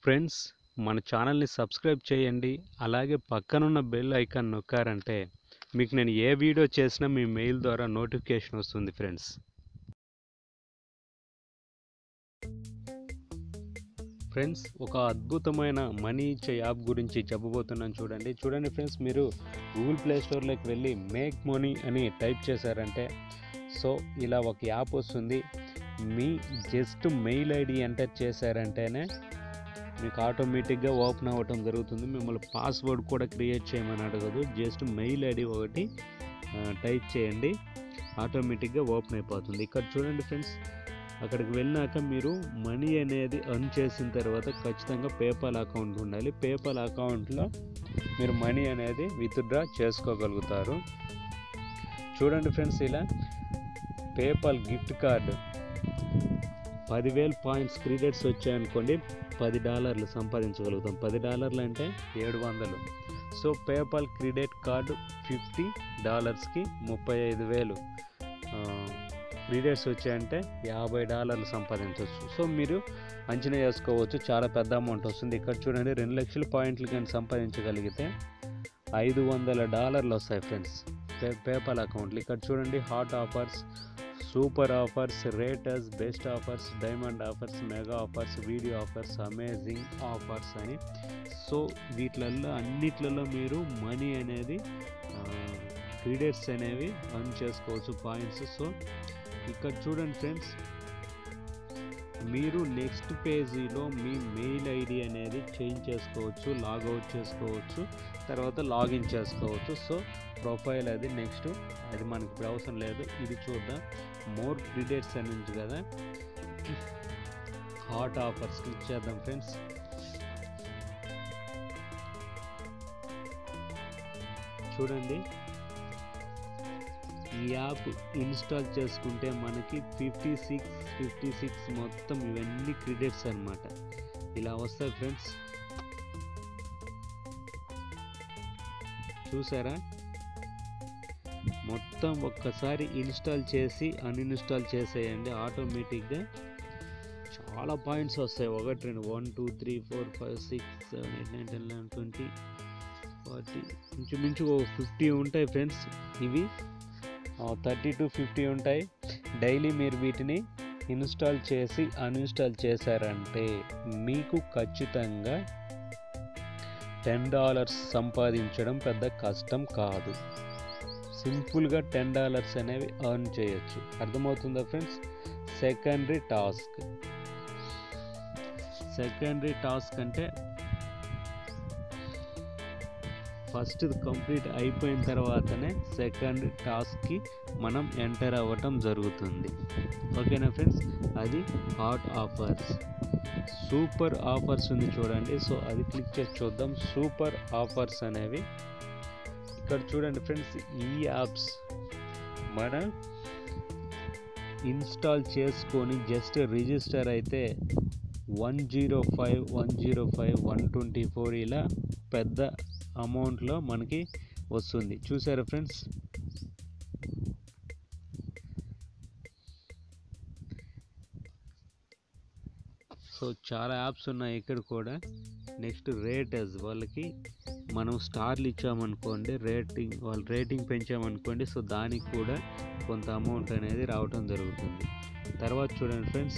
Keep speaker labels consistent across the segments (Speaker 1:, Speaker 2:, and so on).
Speaker 1: friends మన ఛానల్ని subscribe చేయండి అలాగే పక్కనున్న బెల్ ఐకాన్ నొక్కారంటే మీకు నేను ఏ వీడియో చేసినా మీ మెయిల్ ద్వారా నోటిఫికేషన్ వస్తుంది ఫ్రెండ్స్ ఫ్రెండ్స్ ఒక అద్భుతమైన మనీ ఇచ్చే యాప్ గురించి చెప్పబోతున్నాను చూడండి చూడండి ఫ్రెండ్స్ మీరు గూగుల్ ప్లే స్టోర్లోకి వెళ్ళి మేక్ మనీ అని టైప్ చేశారంటే సో ఇలా ఒక యాప్ వస్తుంది మీ జస్ట్ మెయిల్ ఐడి ఎంటర్ చేశారంటేనే మీకు ఆటోమేటిక్గా ఓపెన్ అవ్వటం జరుగుతుంది మిమ్మల్ని పాస్వర్డ్ కూడా క్రియేట్ చేయమని అడగదు జస్ట్ మెయిల్ ఐడి ఒకటి టైప్ చేయండి ఆటోమేటిక్గా ఓపెన్ అయిపోతుంది ఇక్కడ చూడండి ఫ్రెండ్స్ అక్కడికి వెళ్ళినాక మీరు మనీ అనేది అర్న్ చేసిన తర్వాత ఖచ్చితంగా పేపాల్ అకౌంట్ ఉండాలి పేపాల్ అకౌంట్లో మీరు మనీ అనేది విత్డ్రా చేసుకోగలుగుతారు చూడండి ఫ్రెండ్స్ ఇలా పేపాల్ గిఫ్ట్ కార్డు పదివేలు పాయింట్స్ క్రెడిట్స్ వచ్చాయనుకోండి పది డాలర్లు సంపాదించగలుగుతాం పది డాలర్లు అంటే ఏడు వందలు so PayPal credit card fifty డాలర్స్కి ముప్పై ఐదు వేలు క్రెడిట్స్ వచ్చాయంటే యాభై డాలర్లు సంపాదించవచ్చు సో మీరు అంచనా చేసుకోవచ్చు చాలా పెద్ద అమౌంట్ వస్తుంది ఇక్కడ చూడండి రెండు లక్షల పాయింట్లు కానీ సంపాదించగలిగితే ఐదు వందల డాలర్లు వస్తాయి ఫ్రెండ్స్ పే పేపాల్ అకౌంట్లు ఇక్కడ చూడండి hot offers super offers raters best offers diamond offers mega offers video offers amazing offers అని సో వీటిలలో అన్నిట్లలో మీరు మనీ అనేది క్రెడిట్స్ అనేవి అర్న్ చేసుకోవచ్చు పాయింట్స్ సో ఇక్కడ చూడండి ఫ్రెండ్స్ మీరు నెక్స్ట్ పేజీలో మీ మెయిల్ ఐడి అనేది చేంజ్ చేసుకోవచ్చు లాగౌట్ చేసుకోవచ్చు తర్వాత లాగిన్ చేసుకోవచ్చు సో ప్రొఫైల్ అది నెక్స్ట్ అది మనకి ఇప్పుడు అవసరం లేదు ఇది చూద్దాం మోర్ క్రెడిట్స్ అని ఉంది కదా హాట్ ఆఫర్స్ క్లిక్ చేద్దాం ఫ్రెండ్స్ చూడండి ఈ యాప్ ఇన్స్టాల్ చేసుకుంటే మనకి ఫిఫ్టీ సిక్స్ ఫిఫ్టీ సిక్స్ మొత్తం ఇవన్నీ క్రెడిట్స్ అనమాట ఇలా వస్తాయి ఫ్రెండ్స్ చూసారా మొత్తం ఒక్కసారి ఇన్స్టాల్ చేసి అన్ఇన్స్టాల్ చేసేయండి ఆటోమేటిక్గా చాలా పాయింట్స్ వస్తాయి ఒకటి రెండు one two three four five six seven eight nine ten eleven twenty forty ఇంచుమించు ఫిఫ్టీ ఉంటాయి ఫ్రెండ్స్ ఇవి థర్టీ టు ఫిఫ్టీ ఉంటాయి డైలీ మీరు వీటిని ఇన్స్టాల్ చేసి అన్ఇన్స్టాల్ చేశారంటే మీకు ఖచ్చితంగా టెన్ డాలర్స్ సంపాదించడం పెద్ద కష్టం కాదు సింపుల్గా టెన్ డాలర్స్ అనేవి ఎర్న్ చేయొచ్చు అర్థమవుతుందా friends secondary task secondary task అంటే ఫస్ట్ కంప్లీట్ అయిపోయిన తర్వాతనే సెకండ్ టాస్క్కి మనం ఎంటర్ అవ్వటం జరుగుతుంది ఓకేనా ఫ్రెండ్స్ అది హాట్ ఆఫర్స్ సూపర్ ఆఫర్స్ ఉంది చూడండి సో అది క్లిక్ చేసి చూద్దాం సూపర్ ఆఫర్స్ అనేవి ఇక్కడ చూడండి ఫ్రెండ్స్ ఈ యాప్స్ మన ఇన్స్టాల్ చేసుకొని జస్ట్ రిజిస్టర్ అయితే one zero five one zero five one twenty four ఇలా పెద్ద అమౌంట్లో మనకి వస్తుంది చూసారా ఫ్రెండ్స్ సో చాలా యాప్స్ ఉన్నాయి ఇక్కడ కూడా నెక్స్ట్ రేటర్స్ వాళ్ళకి మనం స్టార్లు ఇచ్చామనుకోండి రేటింగ్ వాళ్ళు రేటింగ్ పెంచామనుకోండి సో దానికి కూడా కొంత అమౌంట్ అనేది రావటం జరుగుతుంది తర్వాత చూడండి ఫ్రెండ్స్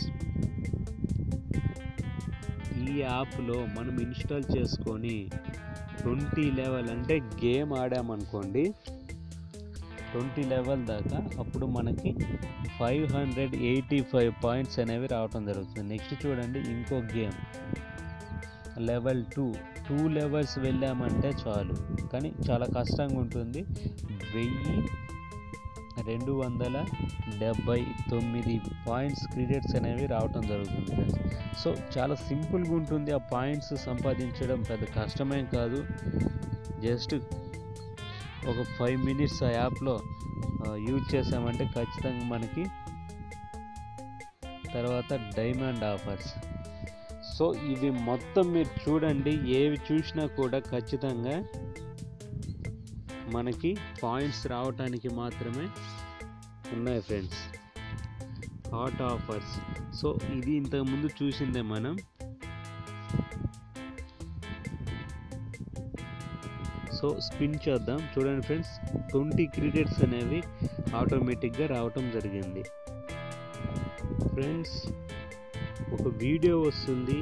Speaker 1: ఈ యాప్లో మనం ఇన్స్టాల్ చేసుకొని ట్వంటీ లెవెల్ అంటే గేమ్ ఆడామనుకోండి ట్వంటీ లెవెల్ దాకా అప్పుడు మనకి five hundred eighty five points అనేవి రావటం జరుగుతుంది నెక్స్ట్ చూడండి ఇంకో game level two two levels వెళ్ళామంటే చాలు కానీ చాలా కష్టంగా ఉంటుంది వెయ్యి రెండు వందల డెబ్బై తొమ్మిది పాయింట్స్ క్రెడిట్స్ అనేవి రావటం జరుగుతుంది ఫ్రెండ్స్ సో చాలా సింపుల్గా ఉంటుంది ఆ పాయింట్స్ సంపాదించడం పెద్ద కష్టమేం కాదు జస్ట్ ఒక ఫైవ్ మినిట్స్ ఆ యాప్లో యూజ్ చేసామంటే ఖచ్చితంగా మనకి తర్వాత డైమండ్ ఆఫర్స్ సో ఇవి మొత్తం మీరు చూడండి ఏవి చూసినా కూడా ఖచ్చితంగా మనకి పాయింట్స్ రావటానికి మాత్రమే ఉన్నాయి ఫ్రెండ్స్ హాట్ ఆఫర్స్ సో ఇది ఇంతకుముందు చూసిందే మనం సో స్పిన్ చేద్దాం చూడండి ఫ్రెండ్స్ ట్వంటీ క్రెడిట్స్ అనేవి ఆటోమేటిక్గా రావటం జరిగింది ఫ్రెండ్స్ ఒక వీడియో వస్తుంది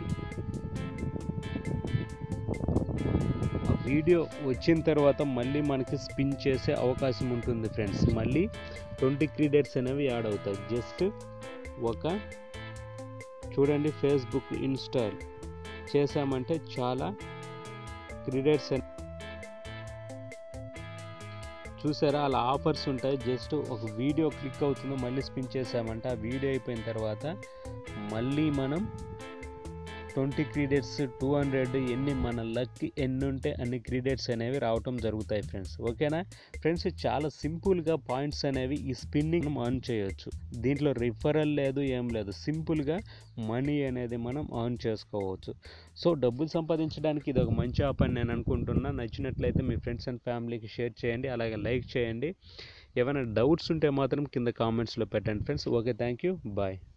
Speaker 1: ఆ వీడియో వచ్చిన తర్వాత మళ్ళీ మనకి స్పిన్ చేసే అవకాశం ఉంటుంది ఫ్రెండ్స్ మళ్ళీ ట్వంటీ క్రెడిట్స్ అనేవి యాడ్ అవుతాయి జస్ట్ ఒక చూడండి ఫేస్బుక్ ఇన్స్టాల్ చేసామంటే చాలా క్రెడిట్స్ చూసారా అలా ఆఫర్స్ ఉంటాయి జస్ట్ ఒక వీడియో క్లిక్ అవుతుందో మళ్ళీ స్పిన్ చేసామంటే ఆ వీడియో అయిపోయిన తర్వాత మళ్ళీ మనం ట్వంటీ క్రెడిట్స్ టూ హండ్రెడ్ ఎన్ని మన లక్ ఎన్ని ఉంటే అన్ని క్రెడిట్స్ అనేవి రావటం జరుగుతాయి ఫ్రెండ్స్ ఓకేనా ఫ్రెండ్స్ చాలా సింపుల్గా పాయింట్స్ అనేవి ఈ స్పిన్నింగ్ ఆన్ చేయొచ్చు దీంట్లో రిఫరల్ లేదు ఏం లేదు సింపుల్గా మనీ అనేది మనం ఆన్ చేసుకోవచ్చు సో డబ్బులు సంపాదించడానికి ఇది ఒక మంచి యాప్ అని నేను అనుకుంటున్నా నచ్చినట్లయితే మీ ఫ్రెండ్స్ అండ్ ఫ్యామిలీకి షేర్ చేయండి అలాగే లైక్ చేయండి ఏమైనా డౌట్స్ ఉంటే మాత్రం కింద కామెంట్స్లో పెట్టండి friends okay thank you bye